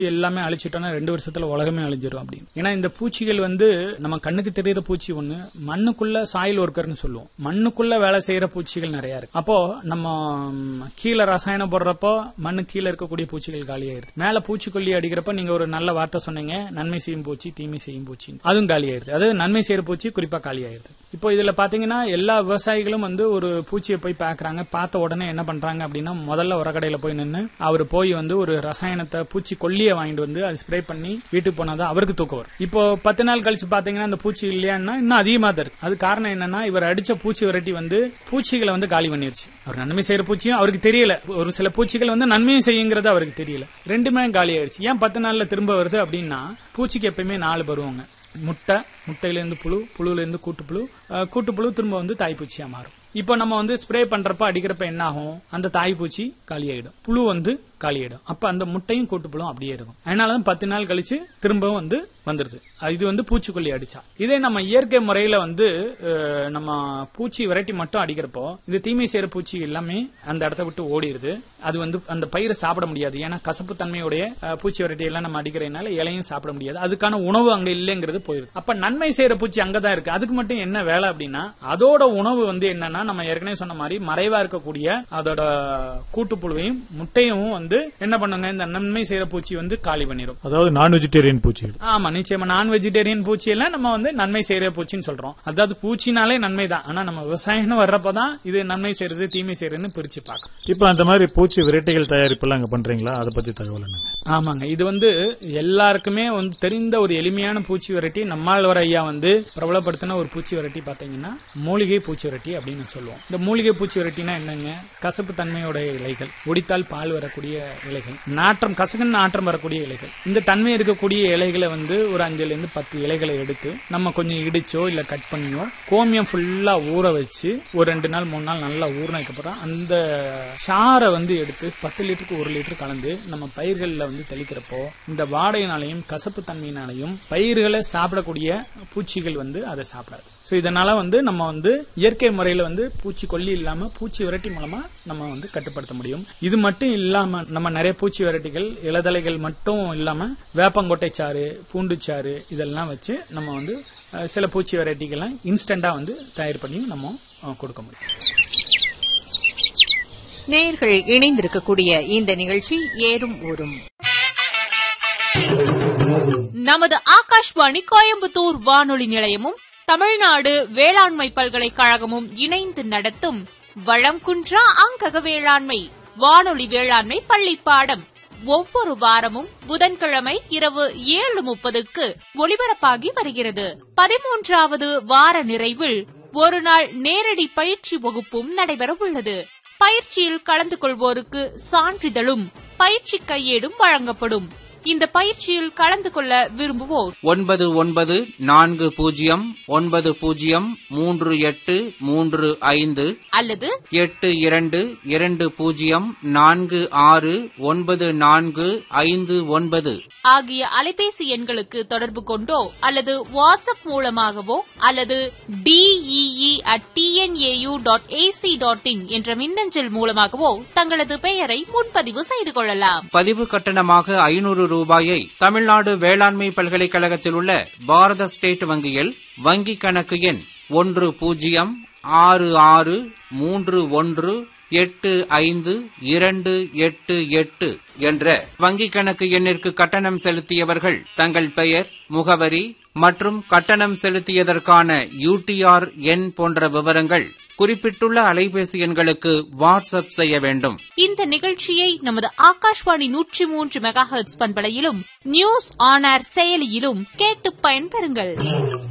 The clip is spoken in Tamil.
எல்லாமே அழிச்சிட்டோம்னா ரெண்டு வருஷத்துல உலகமே அழிஞ்சிரும் அப்படின்னு ஏன்னா இந்த பூச்சிகள் வந்து நம்ம கண்ணுக்கு தெரியுற பூச்சி ஒண்ணு மண்ணுக்குள்ள சாயில் ஒர்க்கர்னு சொல்லுவோம் மண்ணுக்குள்ள வேலை செய்யற பூச்சிகள் நிறைய இருக்கு அப்போ நம்ம ம், கீழே ரசாயனம் போடுறப்போ மண்ணு கீழே இருக்கக்கூடிய பூச்சிகள் காலியாயிருது மேல பூச்சிக்கொல்லி அடிக்கிறப்ப நீங்க ஒரு நல்ல வார்த்தை சொன்னீங்க நன்மை செய்யும் பூச்சி தீமை செய்யும் பூச்சி அதுவும் காலியாயிருது அது நன்மை செய்யற பூச்சி குறிப்பா காலியாயிருது இப்போ இதுல பாத்தீங்கன்னா எல்லா விவசாயிகளும் வந்து ஒரு பூச்சியை போய் பாக்குறாங்க பார்த்த உடனே என்ன பண்றாங்க அப்படின்னா முதல்ல உரக்கடையில போய் நின்று அவர் போய் வந்து ஒரு ரசாயனத்தை பூச்சி கொல்லியை வாங்கிட்டு வந்து அது ஸ்ப்ரே பண்ணி வீட்டுக்கு போனாதான் அவருக்கு தூக்கம் வரும் இப்போ பத்து நாள் கழிச்சு பாத்தீங்கன்னா அந்த பூச்சி இல்லையான்னா இன்னும் அதிகமா தான் இருக்கு அது காரணம் என்னன்னா இவர் அடிச்ச பூச்சி விரட்டி வந்து பூச்சிகளை வந்து காலி பண்ணிருச்சு அவர் நன்மை செய்யற பூச்சியும் அவருக்கு தெரியல ஒரு சில பூச்சிகள் வந்து நன்மையும் செய்யுங்கிறது அவருக்கு தெரியல ரெண்டுமே காலி ஆயிடுச்சு ஏன் பத்து நாள்ல திரும்ப வருது அப்படின்னா பூச்சிக்கு எப்பயுமே நாலு பருவங்க முட்டை முட்டையிலேருந்து புழு புழுலேருந்து கூட்டுப்புழு அஹ், கூட்டுப்புழு திரும்ப வந்து தாய்ப்பூச்சியா மாறும் இப்போ நம்ம வந்து ஸ்ப்ரே பண்றப்ப அடிக்கிறப்ப என்ன ஆகும் அந்த தாய்ப்பூச்சி காலியாயிடும் புழு வந்து காலியாயிடும் அப்ப அந்த முட்டையும் கூட்டுப்புழும் அப்படியே இருக்கும் அதனாலதான் பத்து நாள் கழிச்சு திரும்பவும் வந்து வந்துருது அஹ் இது வந்து பூச்சிக்கொல்லி அடிச்சா இதே நம்ம இயற்கை முறையில வந்து அஹ், நம்ம பூச்சி விரட்டி மட்டும் அடிக்கிறப்போ இது தீமை செய்யற பூச்சி எல்லாமே அந்த இடத்த விட்டு ஓடிடுது அது வந்து அந்த பயிரை சாப்பிட முடியாது ஏன்னா கசப்பு தன்மையுடைய அஹ், பூச்சி விரட்டி எல்லாம் நம்ம அடிக்கிறதுனால இலையும் சாப்பிட முடியாது அதுக்கான உணவு அங்க இல்லைங்கிறது போயிருது அப்ப நன்மை செய்யற பூச்சி அங்கதான் இருக்கு அதுக்கு மட்டும் என்ன வேலை அப்படின்னா அதோட உணவு வந்து என்னன்னா நம்ம ஏற்கனவே சொன்ன மாதிரி மறைவா இருக்கக்கூடிய அதோட கூட்டுப்புழுவையும் முட்டையும் வந்து என்ன பண்ணுங்க இந்த நன்மை செய்யற பூச்சி வந்து காலி பண்ணிடும் அதாவது நான் வெஜிடேரியன் பூச்சிகள் ஆமா நிச்சயமா நான் வெஜிடேரியன் பூச்சி எல்லாம் நம்ம வந்து நன்மை செய்யற பூச்சின்னு சொல்றோம் அதாவது பூச்சினாலே நன்மை தான் ஆனா நம்ம விவசாயம்னு வர்றப்பதான் இது நன்மை செய்யறது தீமை செய்யறதுன்னு பிரிச்சு பார்க்கணும் இப்ப அந்த மாதிரி பூச்சி விரட்டிகள் தயாரிப்பெல்லாம் அங்க பண்றீங்களா அதை பத்தி தகவல் என்னங்க ஆமாங்க இது வந்து எல்லாருக்குமே வந்து தெரிந்த ஒரு எளிமையான பூச்சி விரட்டி நம்மாழ்வார் ஐயா வந்து பிரபலப்படுத்தின ஒரு பூச்சி விரட்டி பாத்தீங்கன்னா மூலிகை பூச்சி விரட்டி அப்படின்னு சொல்லுவோம் இந்த மூலிகை பூச்சி விரட்டினா என்னங்க கசப்பு தன்மையுடைய இலைகள் ஒடித்தால் பால் வரக்கூடிய இலைகள் நாற்றம் கசகன் நாற்றம் வரக்கூடிய இலைகள் இந்த தன்மை இருக்கக்கூடிய இலைகளை வந்து ஒரு அஞ்சுல இருந்து பத்து இலைகளை எடுத்து நம்ம கொஞ்சம் இடிச்சோ இல்ல கட் பண்ணியோ கோமியம் ஃபுல்லா ஊற வச்சு ஒரு ரெண்டு நாள் மூணு நாள் நல்லா ஊறினதுக்கு அப்புறம் அந்த சாரை வந்து எடுத்து பத்து லிட்டருக்கு ஒரு லிட்டர் கலந்து நம்ம பயிர்களில் வந்து தெளிக்கிறப்போ இந்த வாடையினாலையும் கசப்பு தன்மையினாலையும் பயிர்களை சாப்பிடக்கூடிய பூச்சிகள் வந்து அதை சாப்பிடாது ஸோ இதனால வந்து நம்ம வந்து இயற்கை முறையில வந்து பூச்சி கொல்லி இல்லாம பூச்சி விரட்டி மூலமா நம்ம வந்து கட்டுப்படுத்த முடியும் இது மட்டும் இல்லாம நம்ம நிறைய பூச்சி விரட்டிகள் இலதலைகள் மட்டும் இல்லாம வேப்பங்கொட்டை சாறு பூண்டு சாறு இதெல்லாம் வச்சு நம்ம வந்து அஹ், சில பூச்சி வெரைட்டிகள்லாம் இன்ஸ்டண்டா வந்து தயார் பண்ணி நம்ம அஹ், கொடுக்க முடியும் நேயர்கள் இணைந்திருக்கக்கூடிய இந்த நிகழ்ச்சி ஏறும் ஊரும் நமது ஆகாஷ்வாணி கோயம்புத்தூர் வானொலி நிலையமும் தமிழ்நாடு வேளாண்மை பல்கலைக்கழகமும் இணைந்து நடத்தும் வளம் குன்றா அங்கக வேளாண்மை வானொலி வேளாண்மை பள்ளி பாடம் ஒவ்வொரு வாரமும் புதன்கிழமை இரவு ஏழு முப்பதுக்கு ஒலிபரப்பாகி வருகிறது பதிமூன்றாவது வார நிறைவில் ஒரு நாள் நேரடி பயிற்சி வகுப்பும் நடைபெற உள்ளது பயிற்சியில் கலந்து கொள்வோருக்கு சான்றிதழும் பயிற்சி கையேடும் வழங்கப்படும் இந்த பயிற்சியில் கலந்து கொள்ள விரும்புவோர் ஒன்பது ஒன்பது நான்கு பூஜ்ஜியம் ஒன்பது பூஜ்ஜியம் மூன்று எட்டு மூன்று ஐந்து அல்லது எட்டு இரண்டு இரண்டு பூஜ்ஜியம் நான்கு ஆறு ஒன்பது நான்கு ஐந்து ஒன்பது ஆகிய அலைபேசி எண்களுக்கு தொடர்பு கொண்டோ அல்லது வாட்ஸ்அப் மூலமாகவோ அல்லது D E E at T N A U dot A C dot in என்ற மின்னஞ்சல் மூலமாகவோ தங்களது பெயரை முன்பதிவு செய்து கொள்ளலாம் பதிவு கட்டணமாக ஐநூறு ரூபாயை தமிழ்நாடு வேளாண்மை பல்கலைக்கழகத்தில் உள்ள பாரத ஸ்டேட் வங்கியில் வங்கிக் கணக்கு எண் ஒன்று பூஜ்ஜியம் ஆறு ஆறு மூன்று ஒன்று எட்டு ஐந்து இரண்டு எட்டு எட்டு என்ற வங்கிக் கணக்கு எண்ணிற்கு கட்டணம் செலுத்தியவர்கள் தங்கள் பெயர் முகவரி மற்றும் கட்டணம் செலுத்தியதற்கான யூடிஆர் எண் போன்ற விவரங்கள் குறிப்பிட்டுள்ள அலைபேசி எண்களுக்கு வாட்ஸ்அப் செய்ய வேண்டும் இந்த நிகழ்ச்சியை நமது ஆகாஷ்வாணி நூற்றி மூன்று மெகா ஹெர்ட்ஸ் பண்பலையிலும் நியூஸ் ஆன் ஏர் செயலியிலும் கேட்டு பயன்பெறுங்கள்